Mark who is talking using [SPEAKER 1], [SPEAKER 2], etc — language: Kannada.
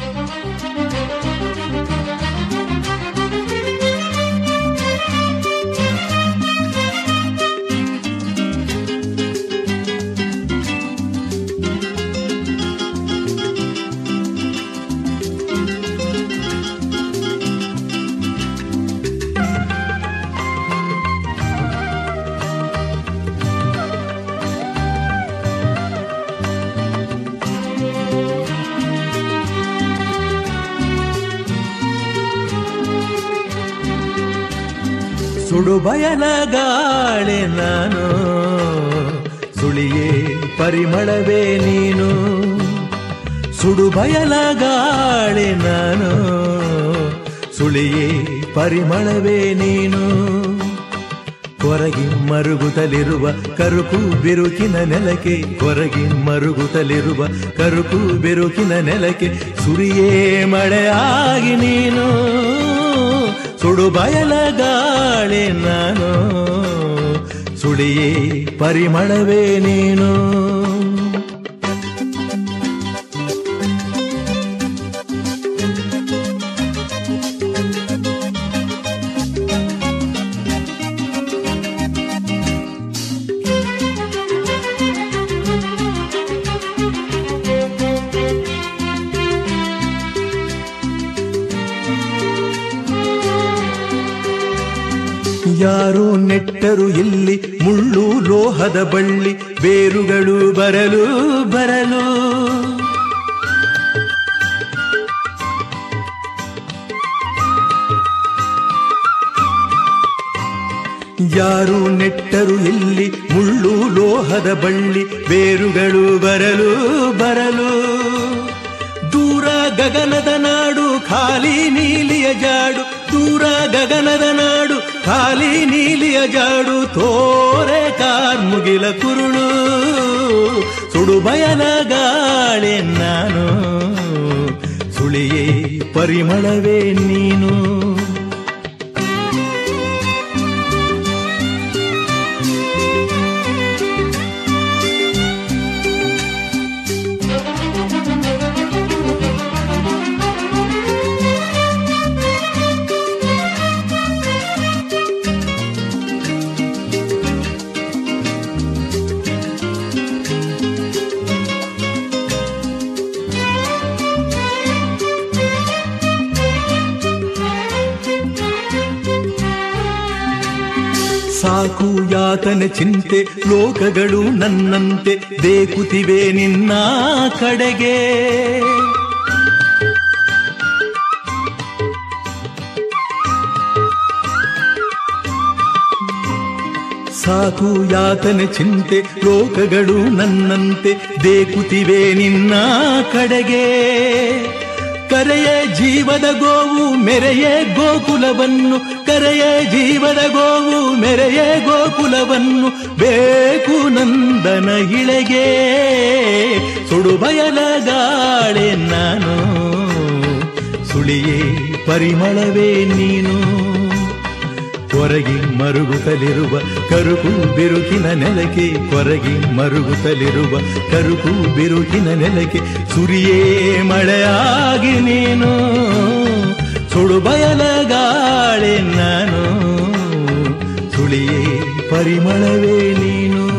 [SPEAKER 1] ಸುಡು ಬಯಲ ಗಾಳೆ ನಾನು ಸುಳಿಯೇ ಪರಿಮಳವೇ ನೀನು ಸುಡು ಬಯಲ ಗಾಳೆ ನಾನು ಸುಳಿಯೇ ಪರಿಮಳವೇ ನೀನು ಕೊರಗಿ ಮರುಗುತ್ತಲಿರುವ ಕರುಕು ಬಿರುಕಿನ ನೆಲಕ್ಕೆ ಕೊರಗಿ ಮರುಗುತ್ತಲಿರುವ ಕರುಕು ಬಿರುಕಿನ ನೆಲಕ್ಕೆ ಸುರಿಯೇ ಮಳೆಯಾಗಿ ನೀನು ಸುಡು ಬಯಲ ಗಾಳಿ ನಾನು ಸುಳಿಯೇ ಪರಿಮಳವೇ ನೀನು ಯಾರು ನೆಟ್ಟರು ಇಲ್ಲಿ ಮುಳ್ಳು ಲೋಹದ ಬಳ್ಳಿ ಬೇರುಗಳು ಬರಲು ಬರಲು ಯಾರು ನೆಟ್ಟರು ಇಲ್ಲಿ ಮುಳ್ಳು ಲೋಹದ ಬಳ್ಳಿ ಬೇರುಗಳು ಬರಲು ಬರಲು ದೂರ ಗಗನದ ನಾಡು ಖಾಲಿ ನೀಲಿಯ ಜಾಡು ದೂರ ಗಗನದ ನಾಡು ಖಾಲಿ ನೀಲಿಯ ಜಾಡು ತೋರೆ ಕಾರ್ಮುಗಿಲ ಕುರುಳು ಸುಡು ಬಯಲ ಗಾಳಿ ನಾನು ಸುಳಿಯೇ ಪರಿಮಳವೇ ನೀನು ಸಾಕು ಯಾತನೆ ಚಿಂತೆ ಲೋಕಗಳು ನನ್ನಂತೆ ದೇಕುತಿವೆ ನಿನ್ನ ಕಡೆಗೆ ಸಾಕು ಯಾತನೆ ಚಿಂತೆ ಲೋಕಗಳು ನನ್ನಂತೆ ದೇಕುತಿವೆ ನಿನ್ನ ಕಡೆಗೆ ಕರೆಯ ಜೀವದ ಗೋವು ಮೆರೆಯ ಗೋಕುಲವನ್ನು ಕರೆಯ ಜೀವದ ಗೋವು ಮೆರೆಯ ಗೋಕುಲವನ್ನು ಬೇಕು ನಂದನ ಇಳೆಗೆ ಸುಡು ಬಯಲ ಗಾಳೆ ನಾನು ಸುಳಿಯೇ ಪರಿಮಳವೇ ನೀನು ಕೊರಗಿ ಮರುಗುತ್ತಲಿರುವ ಕರುಕು ಬಿರುಕಿನ ನೆಲಕ್ಕೆ ಕೊರಗಿ ಮರುಗುತ್ತಲಿರುವ ಕರುಕು ಬಿರುಕಿನ ನೆಲಕ್ಕೆ ಸುರಿಯೇ ಮಳೆಯಾಗಿ ನೀನು ಸುಡು ಬಯಲ ಗಾಳಿ ನಾನು ಸುಳಿಯೇ ಪರಿಮಳವೇ ನೀನು